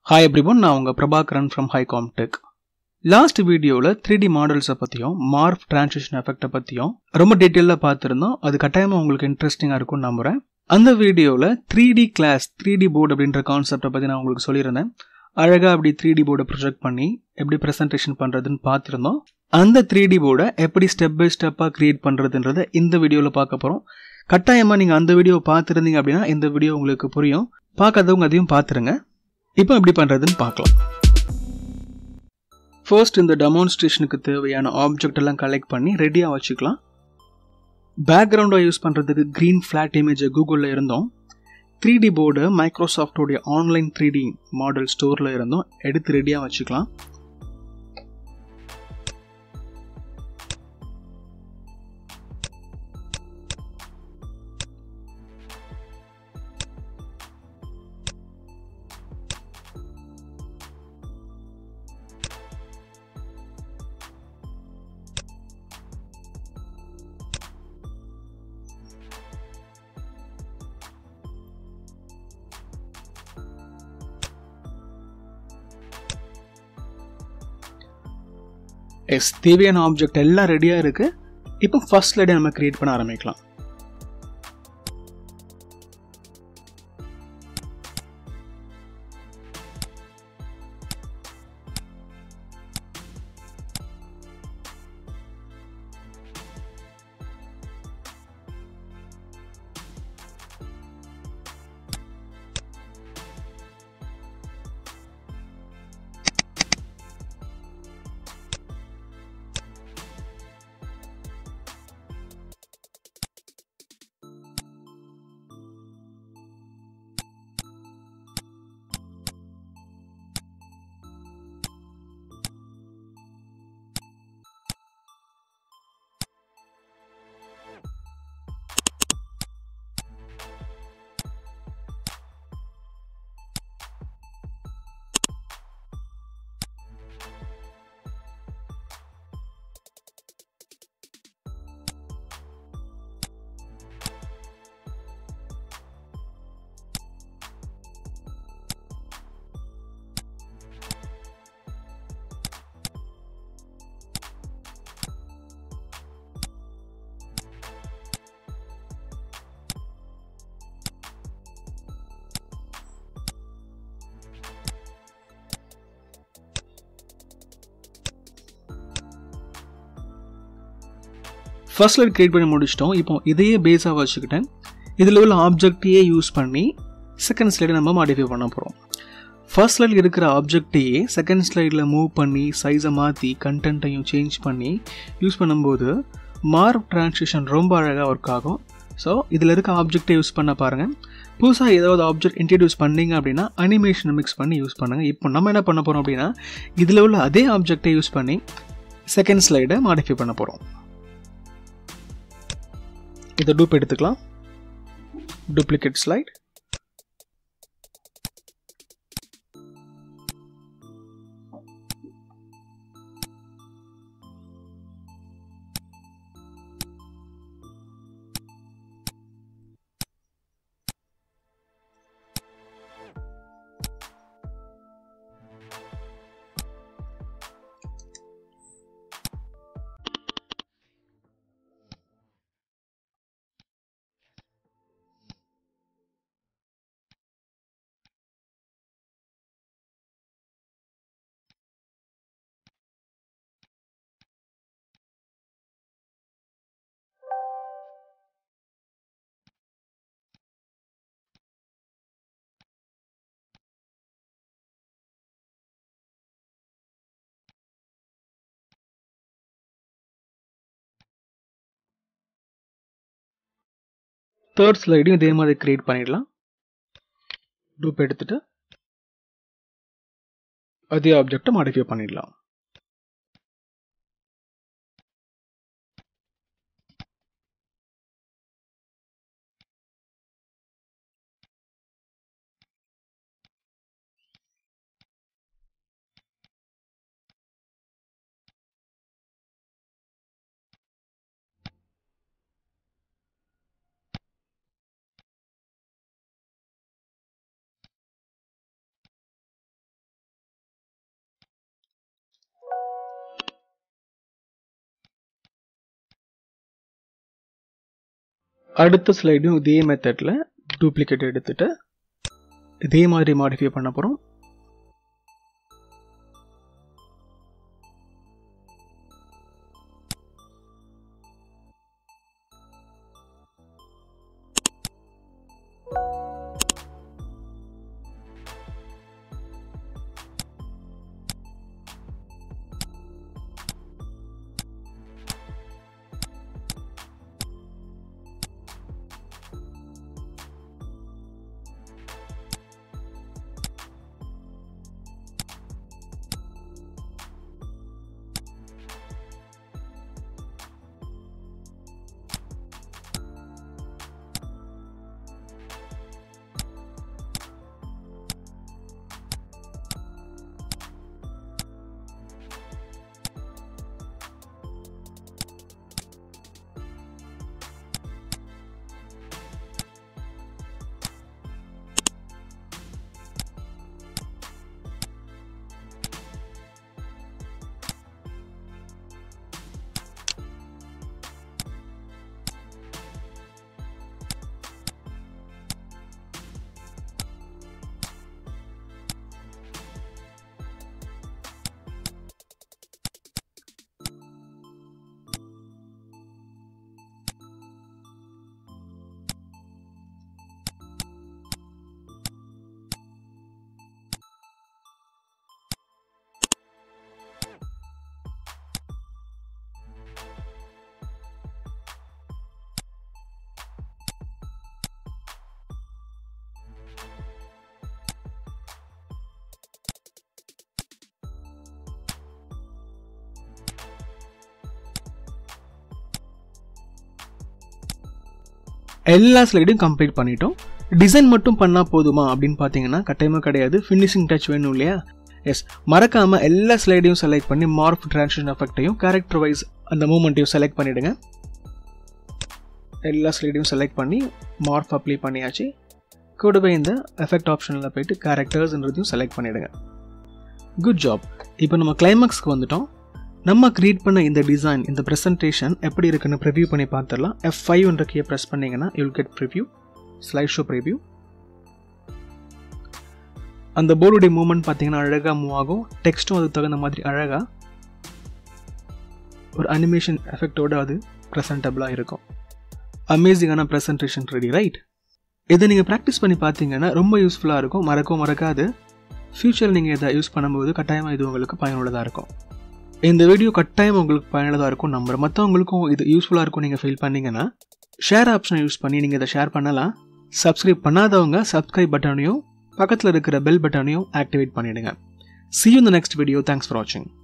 hi everyone நான் உங்கள் Prabhakaran from Hicom tech last வீடியோவில் த்ரீ டி மாடல்ஸை பற்றியும் மார்ஃப் டிரான்சிஷன் எஃபெக்டை பற்றியும் ரொம்ப டீட்டெயிலாக பார்த்துருந்தோம் அது கட்டாயமாக உங்களுக்கு இன்ட்ரெஸ்டிங்காக இருக்கும்னு நம்புகிறேன் அந்த வீடியோவில் three D class three D board அப்படின்ற கான்செப்டை பற்றி நான் உங்களுக்கு சொல்லியிருந்தேன் அழகாக அப்படி த்ரீ டி போர்டை ப்ரொஜெக்ட் பண்ணி எப்படி ப்ரெசன்டேஷன் பண்ணுறதுன்னு பார்த்துருந்தோம் அந்த த்ரீ டி போர்டை எப்படி ஸ்டெப் பை ஸ்டெப்பாக க்ரியேட் பண்ணுறதுன்றதை இந்த வீடியோவில் பார்க்க போகிறோம் கட்டாயமாக நீங்கள் அந்த வீடியோ பார்த்துருந்தீங்க அப்படின்னா இந்த வீடியோ உங்களுக்கு புரியும் பார்க்காதவங்க அதையும் பார்த்துருங்க இப்போ எப்படி பண்ணுறதுன்னு பார்க்கலாம் ஃபர்ஸ்ட் இந்த டெமான்ஸ்ட்ரேஷனுக்கு தேவையான ஆப்ஜெக்ட் எல்லாம் கலெக்ட் பண்ணி ரெடியாக வச்சுக்கலாம் பேக்ரவுண்டாக யூஸ் பண்ணுறதுக்கு க்ரீன் ஃப்ளாட் இமேஜை கூகுளில் இருந்தோம் த்ரீ டி போர்டு மைக்ரோசாஃப்டோடைய ஆன்லைன் த்ரீ டி மாடல் ஸ்டோரில் இருந்தோம் எடுத்து ரெடியாக வச்சுக்கலாம் எஸ் தேவையான ஆப்ஜெக்ட் எல்லாம் ரெடியாக இருக்குது இப்போ ஃபர்ஸ்ட் லைடை நம்ம கிரியேட் பண்ண ஆரம்பிக்கலாம் ஃபர்ஸ்ட் லைட் கிரியேட் பண்ணி முடிச்சிட்டோம் இப்போ இதையே பேஸாக வச்சுக்கிட்டேன் இதில் உள்ள ஆப்ஜெக்டையே யூஸ் பண்ணி செகண்ட் ஸ்லைடை நம்ம மாடிஃபை பண்ண போகிறோம் ஃபர்ஸ்ட் ஸ்லைடில் இருக்கிற ஆப்ஜெக்டையே செகண்ட் ஸ்லைடில் மூவ் பண்ணி சைஸை மாற்றி கண்டென்ட்டையும் சேஞ்ச் பண்ணி யூஸ் பண்ணும்போது மார்க் ட்ரான்ஸ்லேஷன் ரொம்ப அழகாக ஒர்க் ஆகும் ஸோ இதில் இருக்க ஆப்ஜெக்டை யூஸ் பண்ண பாருங்கள் புதுசாக ஏதாவது ஆப்ஜெக்ட் இன்ட்ரடியூஸ் பண்ணீங்க அப்படின்னா அனிமேஷனை மிக்ஸ் பண்ணி யூஸ் பண்ணுங்கள் இப்போ நம்ம என்ன பண்ண போகிறோம் அப்படின்னா இதில் உள்ள அதே ஆப்ஜெக்டை யூஸ் பண்ணி செகண்ட் ஸ்லைடை மாடிஃபை பண்ண போகிறோம் இதை டூப் எடுத்துக்கலாம் டூப்ளிகேட் ஸ்லைட் தேர்ட் ஸ்லைடையும் இதே மாதிரி கிரியேட் பண்ணிடலாம் டூப் எடுத்துட்டு அதே ஆப்ஜெக்டை மாடிஃபை பண்ணிடலாம் அடுத்த ஸ்லைடும் இதே மெத்தடில் டூப்ளிகேட் எடுத்துட்டு இதே மாதிரி மாடிஃபை பண்ண போகிறோம் எல்லா ஸ்லைடும் கம்ப்ளீட் பண்ணிட்டோம் டிசைன் மட்டும் பண்ணால் போதுமா அப்படின்னு பார்த்தீங்கன்னா கட்டாயமாக கிடையாது ஃபினிஷிங் டச் வேணும் இல்லையா எஸ் மறக்காமல் எல்லா ஸ்லைடையும் செலக்ட் பண்ணி மார்ஃப் ட்ரான்ஸ்லேஷன் எஃபெக்டையும் கேரக்டர் வைஸ் அந்த மூமெண்ட்டையும் செலக்ட் பண்ணிவிடுங்க எல்லா ஸ்லைடையும் செலக்ட் பண்ணி மார்ஃப் அப்ளை பண்ணியாச்சு கூடவே இந்த எஃபெக்ட் ஆப்ஷனில் போயிட்டு கேரக்டர்ஸ்ன்றதையும் செலக்ட் பண்ணிவிடுங்க குட் ஜாப் இப்போ நம்ம கிளைமேக்ஸ்க்கு வந்துட்டோம் நம்ம க்ரியேட் பண்ண இந்த டிசைன் இந்த ப்ரெசன்டேஷன் எப்படி இருக்குன்னு ப்ரிவ்யூ பண்ணி பார்த்துடலாம் எஃப் ஃபைவ் என்ற கீயை ப்ரெஸ் பண்ணிங்கன்னா you'll get preview slide show preview அந்த போர்டுடைய மூவ்மெண்ட் பார்த்தீங்கன்னா அழகாக மூவ் ஆகும் டெக்ஸ்ட்டும் அதுக்கு தகுந்த மாதிரி அழகாக ஒரு அனிமேஷன் எஃபெக்டோடு அது ப்ரெசன்டபுளாக இருக்கும் அமேசிங்கான ப்ரெசன்டேஷன் ரெடி ரைட் இதை நீங்கள் ப்ராக்டிஸ் பண்ணி பார்த்தீங்கன்னா ரொம்ப யூஸ்ஃபுல்லாக இருக்கும் மறக்கவும் மறக்காது ஃப்யூச்சரில் நீங்கள் இதை யூஸ் பண்ணும்போது கட்டாயமாக இது உங்களுக்கு பயனுள்ளதாக இருக்கும் இந்த வீடியோ கட்டாயம் உங்களுக்கு பயனுள்ளதாக இருக்கும் நம்புறேன் மற்றவங்களுக்கும் இது யூஸ்ஃபுல்லாக இருக்கும் நீங்கள் ஃபீல் பண்ணீங்கன்னா ஷேர் ஆப்ஷனை யூஸ் பண்ணி நீங்கள் இதை ஷேர் பண்ணலாம் சப்ஸ்கிரைப் பண்ணாதவங்க சப்ஸ்கிரைப் பட்டனையும் பக்கத்தில் இருக்கிற பெல் பட்டனையும் ஆக்டிவேட் பண்ணிவிடுங்க சி யூ இந்த நெக்ஸ்ட் வீடியோ தேங்க்ஸ் ஃபார் வாட்சிங்